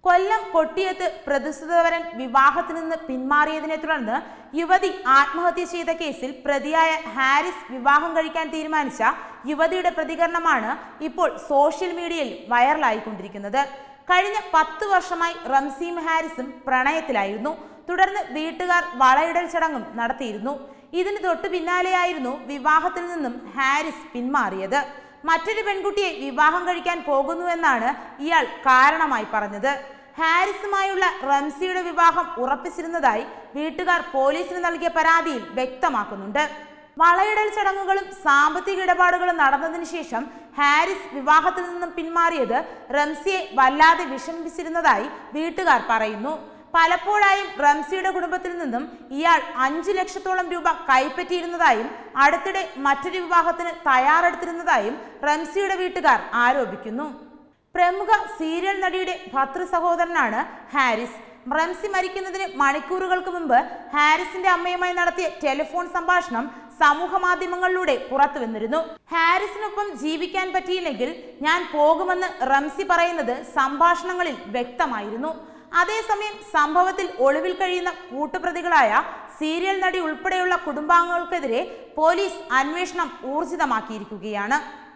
കൊല്ലം കൊട്ടിയത്ത് പ്രതിസുതവരൻ വിവാഹത്തിൽ നിന്ന് പിന്മാറിയതിനെ തുടർന്ന് യുവതി ആത്മഹത്യ ചെയ്ത കേസിൽ പ്രതിയായ ഹാരിസ് വിവാഹം കഴിക്കാൻ തീരുമാനിച്ച യുവതിയുടെ പ്രതികരണമാണ് ഇപ്പോൾ സോഷ്യൽ മീഡിയയിൽ വൈറലായിക്കൊണ്ടിരിക്കുന്നത് കഴിഞ്ഞ പത്ത് വർഷമായി റംസീം ഹാരിസും പ്രണയത്തിലായിരുന്നു തുടർന്ന് വീട്ടുകാർ വളയിടൽ ചടങ്ങും നടത്തിയിരുന്നു ഇതിന് തൊട്ടു പിന്നാലെയായിരുന്നു വിവാഹത്തിൽ നിന്നും ഹാരിസ് പിന്മാറിയത് മറ്റൊരു പെൺകുട്ടിയെ വിവാഹം കഴിക്കാൻ പോകുന്നുവെന്നാണ് ഇയാൾ കാരണമായി പറഞ്ഞത് ഹാരിസുമായുള്ള റംസിയുടെ വിവാഹം ഉറപ്പിച്ചിരുന്നതായി വീട്ടുകാർ പോലീസിന് നൽകിയ പരാതിയിൽ വ്യക്തമാക്കുന്നുണ്ട് വളയിടൽ ചടങ്ങുകളും സാമ്പത്തിക ഇടപാടുകളും നടന്നതിന് ശേഷം ഹാരിസ് വിവാഹത്തിൽ നിന്നും പിന്മാറിയത് റംസിയെ വല്ലാതെ വിഷമിപ്പിച്ചിരുന്നതായി വീട്ടുകാർ പറയുന്നു പലപ്പോഴായും റംസിയുടെ കുടുംബത്തിൽ നിന്നും ഇയാൾ അഞ്ചു ലക്ഷത്തോളം രൂപ കൈപ്പറ്റിയിരുന്നതായും അടുത്തിടെ മറ്റൊരു വിവാഹത്തിന് തയ്യാറെടുത്തിരുന്നതായും റംസിയുടെ വീട്ടുകാർ ആരോപിക്കുന്നു പ്രമുഖ സീരിയൽ നടിയുടെ ഭർത്തൃ സഹോദരനാണ് ഹാരിസ് റംസി മരിക്കുന്നതിന് മണിക്കൂറുകൾക്ക് മുമ്പ് ഹാരിസിന്റെ അമ്മയുമായി നടത്തിയ ടെലിഫോൺ സംഭാഷണം സമൂഹ മാധ്യമങ്ങളിലൂടെ പുറത്തു വന്നിരുന്നു ഹാരിസിനൊപ്പം ജീവിക്കാൻ പറ്റിയില്ലെങ്കിൽ ഞാൻ പോകുമെന്ന് റംസി പറയുന്നത് സംഭാഷണങ്ങളിൽ വ്യക്തമായിരുന്നു അതേസമയം സംഭവത്തിൽ ഒളിവിൽ കഴിയുന്ന കൂട്ടുപ്രതികളായ സീരിയൽ നടി ഉൾപ്പെടെയുള്ള കുടുംബാംഗങ്ങൾക്കെതിരെ പോലീസ് അന്വേഷണം ഊർജിതമാക്കിയിരിക്കുകയാണ്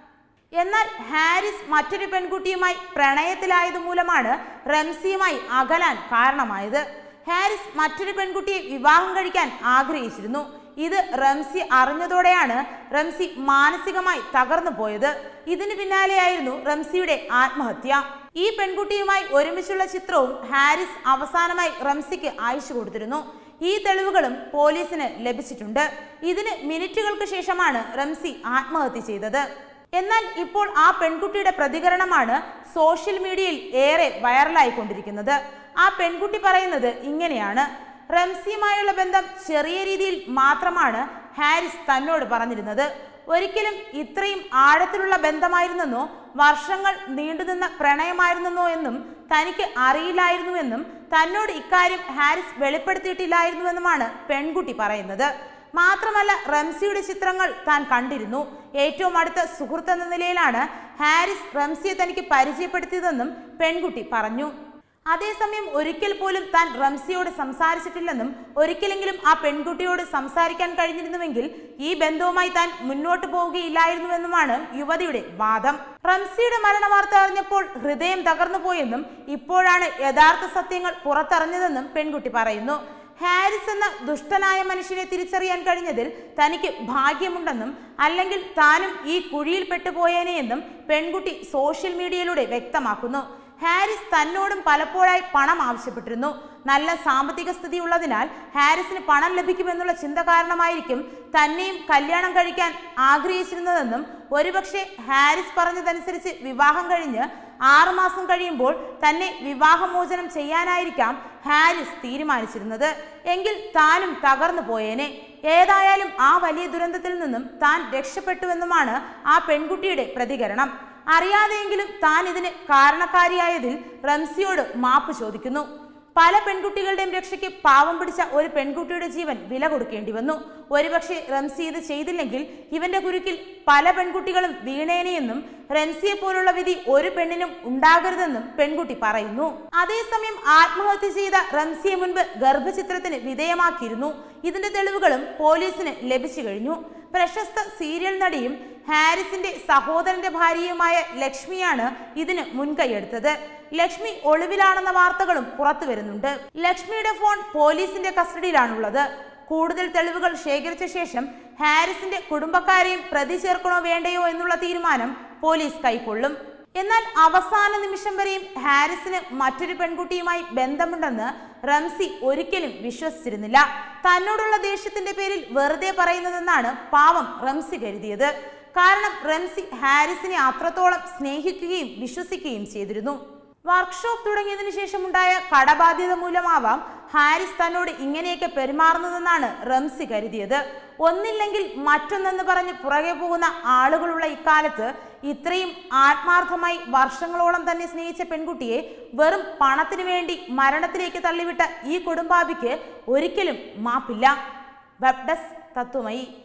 എന്നാൽ ഹാരിസ് മറ്റൊരു പെൺകുട്ടിയുമായി പ്രണയത്തിലായതുമൂലമാണ് റംസിയുമായി അകലാൻ കാരണമായത് ഹാരിസ് മറ്റൊരു പെൺകുട്ടിയെ വിവാഹം കഴിക്കാൻ ആഗ്രഹിച്ചിരുന്നു ഇത് റംസി അറിഞ്ഞതോടെയാണ് റംസി മാനസികമായി തകർന്നു പോയത് ഇതിന് പിന്നാലെയായിരുന്നു റംസിയുടെ ആത്മഹത്യ ഈ പെൺകുട്ടിയുമായി ഒരുമിച്ചുള്ള ചിത്രവും ഹാരിസ് അവസാനമായി റംസിക്ക് അയച്ചു കൊടുത്തിരുന്നു ഈ തെളിവുകളും പോലീസിന് ലഭിച്ചിട്ടുണ്ട് ഇതിന് മിനിറ്റുകൾക്ക് ശേഷമാണ് റംസി ആത്മഹത്യ ചെയ്തത് എന്നാൽ ഇപ്പോൾ ആ പെൺകുട്ടിയുടെ പ്രതികരണമാണ് സോഷ്യൽ മീഡിയയിൽ ഏറെ വൈറലായിക്കൊണ്ടിരിക്കുന്നത് ആ പെൺകുട്ടി പറയുന്നത് ഇങ്ങനെയാണ് റംസിയുമായുള്ള ബന്ധം ചെറിയ രീതിയിൽ മാത്രമാണ് ഹാരിസ് തന്നോട് പറഞ്ഞിരുന്നത് ഒരിക്കലും ഇത്രയും ആഴത്തിലുള്ള ബന്ധമായിരുന്നെന്നോ വർഷങ്ങൾ നീണ്ടുനിന്ന പ്രണയമായിരുന്നെന്നോ എന്നും തനിക്ക് അറിയില്ലായിരുന്നുവെന്നും തന്നോട് ഇക്കാര്യം ഹാരിസ് വെളിപ്പെടുത്തിയിട്ടില്ലായിരുന്നുവെന്നുമാണ് പെൺകുട്ടി പറയുന്നത് മാത്രമല്ല റംസിയുടെ ചിത്രങ്ങൾ താൻ കണ്ടിരുന്നു ഏറ്റവും അടുത്ത സുഹൃത്ത് എന്ന നിലയിലാണ് ഹാരിസ് റംസിയെ തനിക്ക് പരിചയപ്പെടുത്തിയതെന്നും പെൺകുട്ടി പറഞ്ഞു അതേസമയം ഒരിക്കൽ പോലും താൻ റംസിയോട് സംസാരിച്ചിട്ടില്ലെന്നും ഒരിക്കലെങ്കിലും ആ പെൺകുട്ടിയോട് സംസാരിക്കാൻ കഴിഞ്ഞിരുന്നുവെങ്കിൽ ഈ ബന്ധവുമായി താൻ മുന്നോട്ട് പോവുകയില്ലായിരുന്നുവെന്നുമാണ് യുവതിയുടെ വാദം റംസിയുടെ മരണ വാർത്ത അറിഞ്ഞപ്പോൾ ഹൃദയം തകർന്നു പോയെന്നും ഇപ്പോഴാണ് യഥാർത്ഥ സത്യങ്ങൾ പുറത്തറിഞ്ഞതെന്നും പെൺകുട്ടി പറയുന്നു ഹാരിസ് എന്ന ദുഷ്ടനായ മനുഷ്യനെ തിരിച്ചറിയാൻ കഴിഞ്ഞതിൽ തനിക്ക് ഭാഗ്യമുണ്ടെന്നും അല്ലെങ്കിൽ താനും ഈ കുഴിയിൽ പെട്ടുപോയേനെ എന്നും പെൺകുട്ടി സോഷ്യൽ മീഡിയയിലൂടെ വ്യക്തമാക്കുന്നു ഹാരിസ് തന്നോടും പലപ്പോഴായി പണം ആവശ്യപ്പെട്ടിരുന്നു നല്ല സാമ്പത്തിക സ്ഥിതി ഉള്ളതിനാൽ ഹാരിസിന് പണം ലഭിക്കുമെന്നുള്ള ചിന്ത കാരണമായിരിക്കും തന്നെയും കല്യാണം കഴിക്കാൻ ആഗ്രഹിച്ചിരുന്നതെന്നും ഒരുപക്ഷെ ഹാരിസ് പറഞ്ഞതനുസരിച്ച് വിവാഹം കഴിഞ്ഞ് ആറുമാസം കഴിയുമ്പോൾ തന്നെ വിവാഹമോചനം ചെയ്യാനായിരിക്കാം ഹാരിസ് തീരുമാനിച്ചിരുന്നത് എങ്കിൽ താനും തകർന്നു പോയേനെ ഏതായാലും ആ വലിയ ദുരന്തത്തിൽ നിന്നും താൻ രക്ഷപ്പെട്ടുവെന്നുമാണ് ആ പെൺകുട്ടിയുടെ പ്രതികരണം അറിയാതെയെങ്കിലും താൻ ഇതിന് കാരണക്കാരിയായതിൽ റംസിയോട് മാപ്പ് ചോദിക്കുന്നു പല പെൺകുട്ടികളുടെയും രക്ഷയ്ക്ക് പാവം പിടിച്ച ഒരു പെൺകുട്ടിയുടെ ജീവൻ വില കൊടുക്കേണ്ടി വന്നു ഒരുപക്ഷെ റംസി ഇത് ചെയ്തില്ലെങ്കിൽ ഇവന്റെ കുരുക്കിൽ പല പെൺകുട്ടികളും വീണേനെയെന്നും റംസിയെ പോലുള്ള വിധി ഒരു പെണ്ണിനും ഉണ്ടാകരുതെന്നും പെൺകുട്ടി പറയുന്നു അതേസമയം ആത്മഹത്യ ചെയ്ത റംസിയെ മുൻപ് ഗർഭചിത്രത്തിന് വിധേയമാക്കിയിരുന്നു ഇതിന്റെ തെളിവുകളും പോലീസിന് ലഭിച്ചു കഴിഞ്ഞു പ്രശസ്ത സീരിയൽ നടിയും ഹാരിസിന്റെ സഹോദരന്റെ ഭാര്യയുമായ ലക്ഷ്മിയാണ് ഇതിന് മുൻകൈയെടുത്തത് ലക്ഷ്മി ഒളിവിലാണെന്ന വാർത്തകളും പുറത്തു വരുന്നുണ്ട് ലക്ഷ്മിയുടെ ഫോൺ പോലീസിന്റെ കസ്റ്റഡിയിലാണുള്ളത് കൂടുതൽ തെളിവുകൾ ശേഖരിച്ച ശേഷം ഹാരിസിന്റെ കുടുംബക്കാരെയും പ്രതി ചേർക്കണോ വേണ്ടയോ എന്നുള്ള തീരുമാനം പോലീസ് കൈക്കൊള്ളും എന്നാൽ അവസാന നിമിഷം വരെയും ഹാരിസിന് മറ്റൊരു പെൺകുട്ടിയുമായി ബന്ധമുണ്ടെന്ന് റംസി ഒരിക്കലും വിശ്വസിച്ചിരുന്നില്ല തന്നോടുള്ള ദേഷ്യത്തിന്റെ പേരിൽ വെറുതെ പറയുന്നതെന്നാണ് പാവം റംസി കരുതിയത് കാരണം റംസി ഹാരിസിനെ അത്രത്തോളം സ്നേഹിക്കുകയും വിശ്വസിക്കുകയും ചെയ്തിരുന്നു വർക്ക്ഷോപ്പ് തുടങ്ങിയതിനു ശേഷമുണ്ടായ കടബാധ്യത മൂലമാവാം ഹാരിസ് തന്നോട് ഇങ്ങനെയൊക്കെ പെരുമാറുന്നതെന്നാണ് റംസി കരുതിയത് ഒന്നില്ലെങ്കിൽ മറ്റൊന്നെന്ന് പറഞ്ഞ് പുറകെ പോകുന്ന ആളുകളുള്ള ഇക്കാലത്ത് ഇത്രയും ആത്മാർത്ഥമായി വർഷങ്ങളോളം തന്നെ സ്നേഹിച്ച പെൺകുട്ടിയെ വെറും പണത്തിനു വേണ്ടി മരണത്തിലേക്ക് തള്ളിവിട്ട ഈ കുടുംബാഭിക്ക് ഒരിക്കലും മാപ്പില്ല വെബ് ഡെസ്ക് തത്വമയി